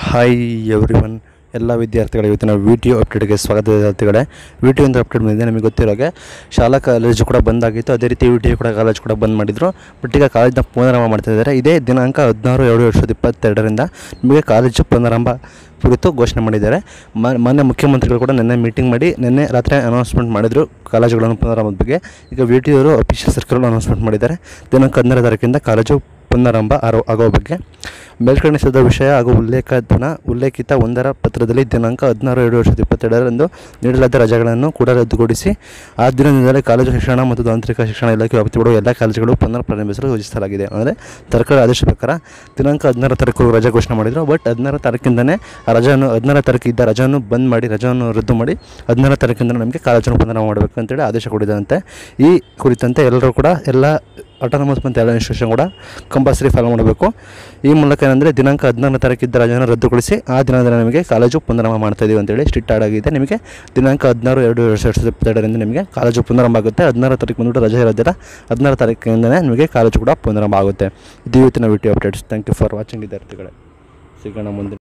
hi every one ಎಲ್ಲ ವಿದ್ಯಾರ್ಥಿಗಳ ಇವತ್ತಿನ ವಿಡಿಯೋ ಅಪ್ಡೇಟ್ಗೆ ಸ್ವಾಗತ ವಿದ್ಯಾರ್ಥಿಗಳೇ ವಿಡಿಯೋ ಅಂತ ಅಪ್ಡೇಟ್ ಬಂದಿದೆ ನಮಗೆ ಗೊತ್ತಿರೋಗೆ ಶಾಲಾ ಕಾಲೇಜು ಕೂಡ ಬಂದಾಗಿತ್ತು ಅದೇ ರೀತಿ ವಿಡಿಯೋ ಕೂಡ ಕಾಲೇಜು ಕೂಡ ಬಂದ್ ಮಾಡಿದರು ಬಟ್ ಈಗ ಕಾಲೇಜ್ನ ಪುನರಾರಂಭ ಮಾಡ್ತಾ ಇದ್ದಾರೆ ಇದೇ ದಿನಾಂಕ ಹದಿನಾರು ಎರಡು ಎರಡು ಸಾವಿರದ ಇಪ್ಪತ್ತೆರಡರಿಂದ ನಿಮಗೆ ಕಾಲೇಜು ಪುನರಾರಂಭ ಕುರಿತು ಘೋಷಣೆ ಮಾಡಿದ್ದಾರೆ ಮ- ಮಾನ್ಯ ಮುಖ್ಯಮಂತ್ರಿಗಳು ಕೂಡ ನಿನ್ನೆ ಮೀಟಿಂಗ್ ಮಾಡಿ ನಿನ್ನೆ ರಾತ್ರಿ ಅನೌನ್ಸ್ಮೆಂಟ್ ಮಾಡಿದರು ಕಾಲೇಜುಗಳನ್ನು ಪುನರಾರಂಭದ ಬಗ್ಗೆ ಈಗ ವಿ ಟಿ ಅವರು ಅಫಿಷಿಯಲ್ ಸರ್ಕಲ್ ಅನೌನ್ಸ್ಮೆಂಟ್ ಮಾಡಿದ್ದಾರೆ ದಿನಾಂಕ ಹದಿನಾರು ತಾರೀಕಿಂದ ಕಾಲೇಜು ಪುನರಾರಂಭ ಆರೋ ಆಗೋ ಬಗ್ಗೆ ಮೇಲ್ಕಣಿಸಿದ ವಿಷಯ ಹಾಗೂ ಉಲ್ಲೇಖನ ಉಲ್ಲೇಖಿತ ಒಂದರ ಪತ್ರದಲ್ಲಿ ದಿನಾಂಕ ಹದಿನಾರು ಎರಡು ವರ್ಷದ ಇಪ್ಪತ್ತೆರಡರಂದು ನೀಡಲಾದ ರಜೆಗಳನ್ನು ಕೂಡ ರದ್ದುಗೊಳಿಸಿ ಆ ದಿನದಿಂದಲೇ ಕಾಲೇಜು ಶಿಕ್ಷಣ ಮತ್ತು ತಾಂತ್ರಿಕ ಶಿಕ್ಷಣ ಇಲಾಖೆ ವ್ಯಾಪ್ತಿ ಪಡುವ ಎಲ್ಲ ಕಾಲೇಜುಗಳು ಪುನರ್ ಪ್ರಾರಂಭಿಸಲು ಯೋಜಿಸಲಾಗಿದೆ ಅಂದರೆ ಸರ್ಕಾರ ಆದೇಶ ಪ್ರಕಾರ ದಿನಾಂಕ ಹದಿನಾರು ತಾರೀಕು ರಜೆ ಘೋಷಣೆ ಮಾಡಿದರು ಬಟ್ ಹದಿನಾರು ತಾರೀಕಿಂದನೇ ಆ ರಜೆಯನ್ನು ಹದಿನಾರು ತಾರೀಕು ಇದ್ದ ರಜೆಯನ್ನು ಬಂದ್ ಮಾಡಿ ರಜೆಯನ್ನು ರದ್ದು ಮಾಡಿ ಹದಿನಾರು ತಾರೀಕಿಂದ ನಮಗೆ ಕಾಲೇಜನ್ನು ಪುನರಾರಂಭ ಮಾಡಬೇಕು ಅಂತೇಳಿ ಆದೇಶ ಕೊಟ್ಟಿದ್ದಂತೆ ಈ ಕುರಿತಂತೆ ಎಲ್ಲರೂ ಕೂಡ ಎಲ್ಲ ಆಟೋನಮಸ್ ಮತ್ತು ಎಲ್ಲ ಇನ್ಸ್ಟಿಟ್ಯೂಷನ್ ಕೂಡ ಕಂಪಲ್ಸರಿ ಫಾಲೋ ಮಾಡಬೇಕು ಈ ಮೂಲಕ ಏನಂದರೆ ದಿನಾಂಕ ಹದಿನಾರನೇ ತಾರೀಕಿದ್ದ ರಜೆಯನ್ನು ರದ್ದುಗೊಳಿಸಿ ಆ ದಿನದಲ್ಲಿ ನಮಗೆ ಕಾಲೇಜು ಪುನರಾರಂಭ ಮಾಡ್ತಾ ಇದೀವಿ ಅಂತೇಳಿ ಸ್ಟ್ರಿಕ್ಟ್ ಆಗಿದೆ ನಿಮಗೆ ದಿನಾಂಕ ಹದಿನಾರು ಎರಡು ಎರಡು ಸಾವಿರದ ಇಪ್ಪತ್ತೆರಡರಿಂದ ನಿಮಗೆ ಕಾಲೇಜು ಪುನರಾರಂಭ ಆಗುತ್ತೆ ಹದಿನಾರು ತಾರೀಕು ಬಂದುಬಿಟ್ಟು ರಜೆ ಇರೋದಿಲ್ಲ ಹದಿನಾರು ತಾರೀಕಿಂದನೇ ನಿಮಗೆ ಕಾಲೇಜು ಕೂಡ ಪುನರಾರಂಭ ಆಗುತ್ತೆ ಇದು ಇವತ್ತಿನ video updates thank you for watching ವಿದ್ಯಾರ್ಥಿಗಳೇ ಸಿಗೋಣ ಮುಂದೆ